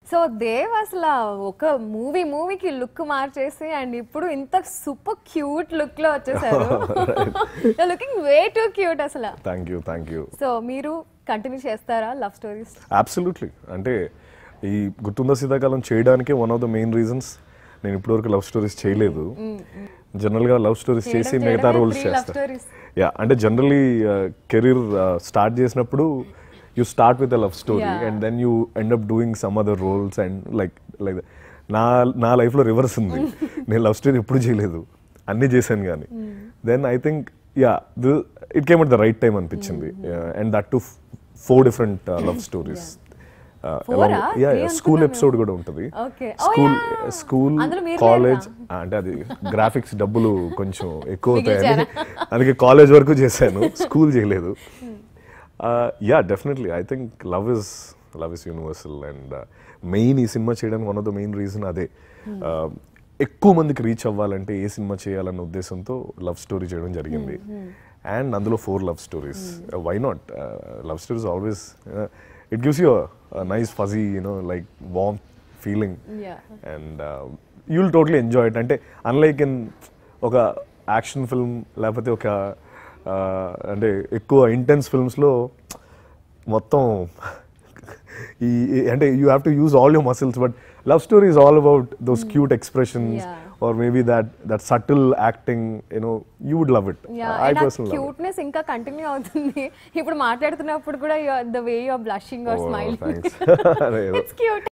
So Dev అసలు ఒక movie మూవీకి లుక్ మార్చేసి అండ్ ఇప్పుడు ఇంత సూపర్ క్యూట్ లుక్ లో వచ్చేసారు లుకింగ్ వే టు క్యూట్ అసలు thank you thank you so మీరు కంటిన్యూ చేస్తారా లవ్ స్టోరీస్ అబ్సల్యూట్లీ అంటే ఈ గుర్తుందా శీతాకాలం చేయడానికే one of the main reasons నేను ఇప్పటివరకు లవ్ స్టోరీస్ చేయలేదు జనరల్గా లవ్ స్టోరీస్ చేసి చేయడం- మిగతా చేయడమే రోల్స్ three love చేస్తాను stories. యా అంటే జనరలీ కెరీర్ స్టార్ట్ చేసినప్పుడు you start with a love story Yeah. And then you end up doing some other roles and like like నా నా లైఫ్లో రివర్స్ ఉంది నేను లవ్ స్టోరీ ఎప్పుడు చేయలేదు అన్నీ చేశాను కానీ then I think yeah it came at the right time అనిపించింది and that two four different love stories Four ఆ? Three స్కూల్ అనుకున్నాను. ఎపిసోడ్ కూడా ఉంటుంది Okay. Oh, school yeah. School అందులో మీరు కాలేజ్ అంటే అది గ్రాఫిక్స్ డబ్బులు కొంచెం ఎక్కువ అవుతాయని అందుకే కాలేజ్ వరకు చేశాను స్కూల్ చేయలేదు yeah definitely I think love is love is universal and main ఈ సినిమా చేయడానికి one of the main reason అదే Uh, ఎక్కువ మందికి రీచ్ అవ్వాలంటే ఏ సినిమా చేయాలన్న ఉద్దేశంతో లవ్ స్టోరీ చేయడం జరిగింది అండ్ అందులో four love stories why not love stories always it gives you nice fuzzy you know like warm feeling Yeah. And you will totally enjoy it అంటే అన్లైక్ ఇన్ ఒక action film లేకపోతే ఒక uh, అంటే ఎక్కువ intense ఫిల్మ్స్లో మొత్తం ఈ ఈ- అంటే you have to use all your muscles but love story is all about those cute expressions Yeah. Or maybe that that subtle acting you know you would love it I personal love cuteness ఇంకా continue అవుతుంది ఇప్పుడు మాట్లాడుతున్నప్పుడు కూడా the way you are blushing or smiling thanks it's cute